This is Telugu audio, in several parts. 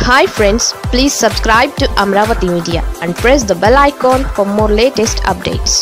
hi friends please subscribe to Amaravati media and press the bell icon for more latest updates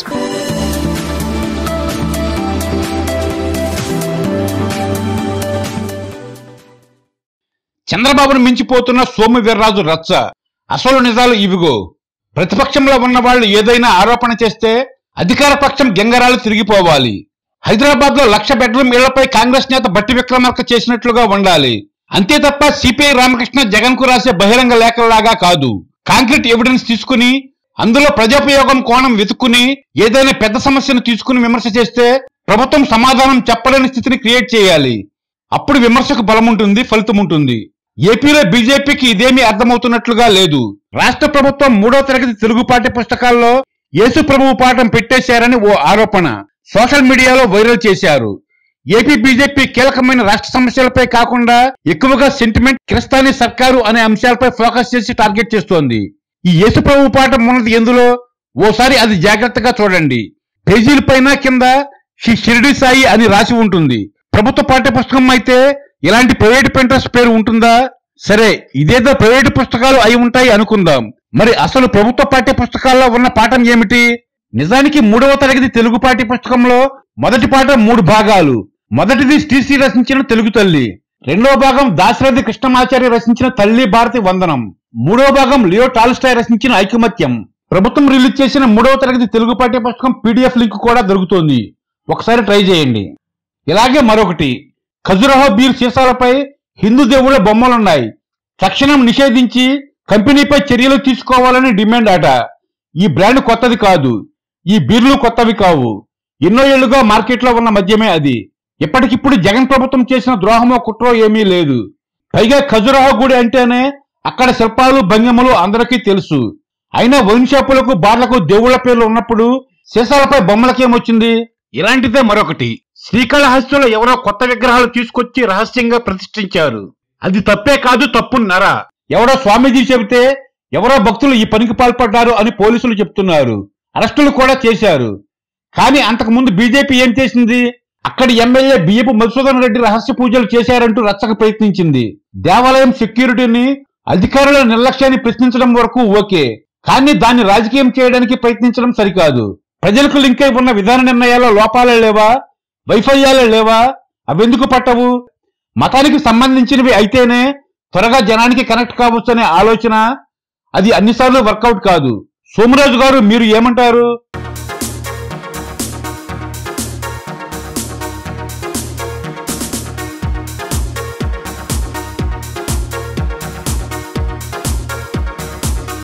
చంద్రబాబును మించిపోతున్న సోము వీర్రాజు రచ్చ అసలు నిజాలు ఇవిగో ప్రతిపక్షంలో ఉన్న వాళ్ళు ఏదైనా ఆరోపణ చేస్తే అధికార పక్షం గెంగరాలు తిరిగిపోవాలి హైదరాబాద్ లో లక్ష బెడ్రూమ్ ఇళ్లపై కాంగ్రెస్ నేత బట్టి విక్రమార్క చేసినట్లుగా ఉండాలి అంతే తప్ప సిపిఐ రామకృష్ణ జగన్ కు రాసే బహిరంగ లేఖల్లాగా కాదు కాంక్రీట్ ఎవిడెన్స్ తీసుకుని అందులో ప్రజాపయోగం కోణం వెతుక్కుని ఏదైనా పెద్ద సమస్యను తీసుకుని విమర్శ చేస్తే ప్రభుత్వం సమాధానం చెప్పలేని స్థితిని క్రియేట్ చేయాలి అప్పుడు విమర్శకు బలం ఉంటుంది ఫలితం ఉంటుంది ఏపీలో బీజేపీకి ఇదేమీ అర్థమవుతున్నట్లుగా లేదు రాష్ట్ర ప్రభుత్వం మూడో తరగతి తెలుగు పాఠ్య పుస్తకాల్లో యేసు ప్రభువు పాఠం పెట్టేశారని ఓ ఆరోపణ సోషల్ మీడియాలో వైరల్ చేశారు ఏపీ బీజేపీ కీలకమైన రాష్ట్ర సమస్యలపై కాకుండా ఎక్కువగా సెంటిమెంట్ క్రిస్తానీ సర్కారు అనే అంశాలపై ఫోకస్ చేసి టార్గెట్ చేస్తోంది ఈ యేసు ప్రభు పాఠం ఉన్నది ఎందులో ఓసారి అది జాగ్రత్తగా చూడండి పేజీల పైన కింద శ్రీ షిరిడి సాయి అని రాసి ఉంటుంది ప్రభుత్వ పాఠ్య పుస్తకం అయితే ఇలాంటి ప్రైవేట్ ప్రింటర్స్ పేరు ఉంటుందా సరే ఇదేదో ప్రైవేట్ పుస్తకాలు అయి ఉంటాయి అనుకుందాం మరి అసలు ప్రభుత్వ పాఠ్య పుస్తకాల్లో ఉన్న పాఠం ఏమిటి నిజానికి మూడవ తరగతి తెలుగు పాఠ్య పుస్తకంలో మొదటి పాఠం మూడు భాగాలు మొదటిది శ్రీశ్రీ రచించిన తెలుగు తల్లి రెండవ భాగం దాశరథి కృష్ణమాచార్య రచించిన తల్లి భారతి వందనం మూడవ భాగం లియో టాల్స్టాయ్ రచించిన ఐకమత్యం ప్రభుత్వం రిలీజ్ చేసిన మూడవ తరగతి తెలుగు పాఠ్య పుస్తకం పీడిఎఫ్ లింక్ కూడా దొరుకుతోంది ఒకసారి ట్రై చేయండి ఇలాగే మరొకటి ఖజురహో బీర్ సీసాలపై హిందూ దేవుళ్ళ బొమ్మలున్నాయి తక్షణం నిషేధించి కంపెనీపై చర్యలు తీసుకోవాలని డిమాండ్ అట ఈ బ్రాండ్ కొత్తది కాదు ఈ బీర్లు కొత్తవి కావు ఎన్నో ఏళ్లుగా మార్కెట్లో ఉన్న మద్యమే అది ఇప్పటికిప్పుడు జగన్ ప్రభుత్వం చేసిన ద్రోహమో కుట్రో ఏమీ లేదు పైగా ఖజురహో గుడి అంటేనే అక్కడ శిల్పాలు భంగిమలు అందరికీ తెలుసు అయినా వైన్ షాపులకు బార్లకు దేవుళ్ల పేర్లు ఉన్నప్పుడు సీసాలపై బొమ్మలకేమొచ్చింది ఇలాంటిదే మరొకటి శ్రీకాళహస్తిలో ఎవరో కొత్త విగ్రహాలు తీసుకొచ్చి రహస్యంగా ప్రతిష్ఠించారు అది తప్పే కాదు తప్పున్నర ఎవడో స్వామీజీ చెబితే ఎవరో భక్తులు ఈ పనికి పాల్పడ్డారు అని పోలీసులు చెప్తున్నారు అరెస్టులు కూడా చేశారు కానీ అంతకుముందు బీజేపీ ఏం చేసింది అక్కడి ఎమ్మెల్యే బియ్యపు మధుసూదన్ రెడ్డి రహస్య పూజలు చేశారంటూ రచ్చక ప్రయత్నించింది దేవాలయం సెక్యూరిటీని అధికారుల నిర్లక్ష్యాన్ని ప్రశ్నించడం వరకు ఓకే కానీ దాన్ని రాజకీయం చేయడానికి ప్రయత్నించడం సరికాదు ప్రజలకు లింక్ అయి ఉన్న విధాన నిర్ణయాల్లో లోపాలే లేవా వైఫల్యాలే లేవా అవెందుకు పట్టవు మతానికి సంబంధించినవి అయితేనే త్వరగా జనానికి కనెక్ట్ కావచ్చనే ఆలోచన అది అన్నిసార్లు వర్కౌట్ కాదు సోమరాజు గారు మీరు ఏమంటారు